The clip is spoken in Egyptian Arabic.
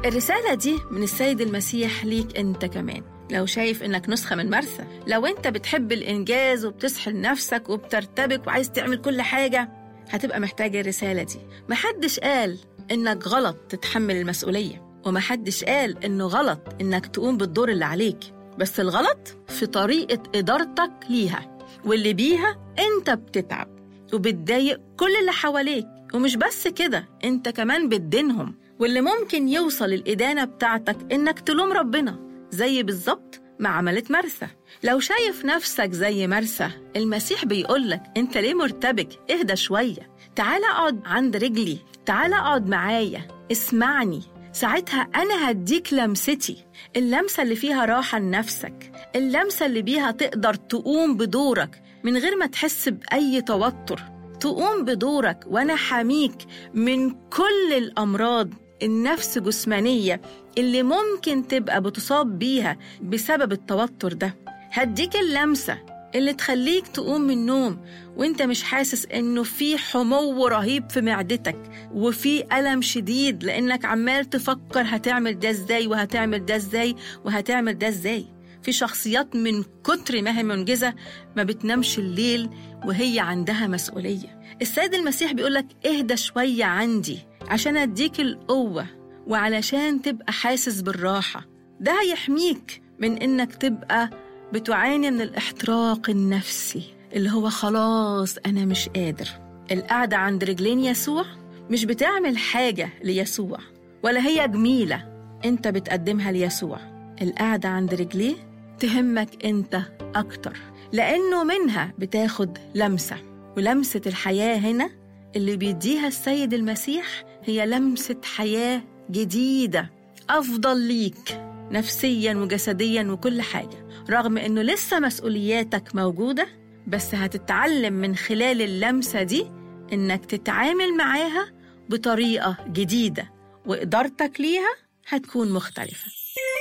الرسالة دي من السيد المسيح ليك أنت كمان لو شايف إنك نسخة من مرثا لو أنت بتحب الإنجاز وبتسحل نفسك وبترتبك وعايز تعمل كل حاجة هتبقى محتاج الرسالة دي محدش قال إنك غلط تتحمل المسؤولية ومحدش قال إنه غلط إنك تقوم بالدور اللي عليك بس الغلط في طريقة إدارتك ليها واللي بيها أنت بتتعب وبتضايق كل اللي حواليك ومش بس كده أنت كمان بتدينهم واللي ممكن يوصل الإدانة بتاعتك إنك تلوم ربنا زي بالظبط ما عملت مرثا لو شايف نفسك زي مرثا المسيح بيقولك انت ليه مرتبك اهدى شوية تعال اقعد عند رجلي تعال اقعد معايا اسمعني ساعتها أنا هديك لمستي اللمسة اللي فيها راحة لنفسك اللمسة اللي بيها تقدر تقوم بدورك من غير ما تحس بأي توتر تقوم بدورك وأنا حاميك من كل الأمراض النفس جسمانية اللي ممكن تبقى بتصاب بيها بسبب التوتر ده هديك اللمسة اللي تخليك تقوم من النوم وانت مش حاسس انه في حمو رهيب في معدتك وفي ألم شديد لانك عمال تفكر هتعمل ده ازاي وهتعمل ده ازاي وهتعمل ده ازاي في شخصيات من كتر ما هي منجزة ما بتنامش الليل وهي عندها مسؤولية السيد المسيح بيقولك اهدى شوية عندي عشان أديك القوة وعلشان تبقى حاسس بالراحة ده هيحميك من إنك تبقى بتعاني من الاحتراق النفسي اللي هو خلاص أنا مش قادر القعدة عند رجلين يسوع مش بتعمل حاجة ليسوع ولا هي جميلة أنت بتقدمها ليسوع القعدة عند رجليه تهمك أنت أكتر لأنه منها بتاخد لمسة ولمسة الحياة هنا اللي بيديها السيد المسيح هي لمسة حياة جديدة أفضل ليك نفسيا وجسديا وكل حاجة رغم إنه لسه مسؤولياتك موجودة بس هتتعلم من خلال اللمسة دي إنك تتعامل معاها بطريقة جديدة وإدارتك ليها هتكون مختلفة